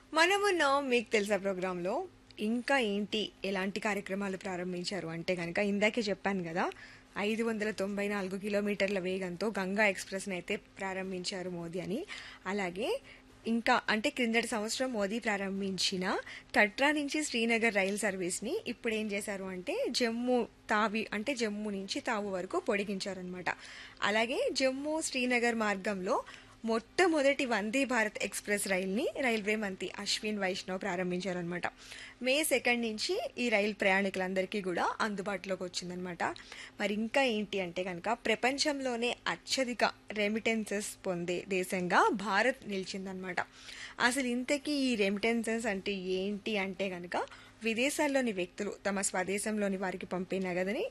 మనమున్నాం మీకు తెలుసా ప్రోగ్రాంలో ఇంకా ఏంటి ఎలాంటి కార్యక్రమాలు ప్రారంభించారు అంటే కనుక ఇందాకే చెప్పాను కదా ఐదు వందల తొంభై నాలుగు కిలోమీటర్ల వేగంతో గంగా ఎక్స్ప్రెస్ని అయితే ప్రారంభించారు మోదీ అని అలాగే ఇంకా అంటే క్రిందటి సంవత్సరం మోదీ ప్రారంభించిన కట్రా నుంచి శ్రీనగర్ రైలు సర్వీస్ని ఇప్పుడు ఏం చేశారు అంటే జమ్మూ తావి అంటే జమ్మూ నుంచి తావు వరకు పొడిగించారనమాట అలాగే జమ్మూ శ్రీనగర్ మార్గంలో మొట్టమొదటి వందే భారత్ ఎక్స్ప్రెస్ రైల్ని రైల్వే మంత్రి అశ్విన్ వైష్ణవ్ ప్రారంభించారనమాట మే సెకండ్ నుంచి ఈ రైలు ప్రయాణికులందరికీ కూడా అందుబాటులోకి వచ్చిందనమాట మరి ఇంకా ఏంటి అంటే కనుక ప్రపంచంలోనే అత్యధిక రెమిటెన్సెస్ పొందే దేశంగా భారత్ నిలిచిందనమాట అసలు ఇంతకీ ఈ రెమిటెన్సెస్ అంటే ఏంటి అంటే కనుక విదేశాల్లోని వ్యక్తులు తమ స్వదేశంలోని వారికి పంపే నగదని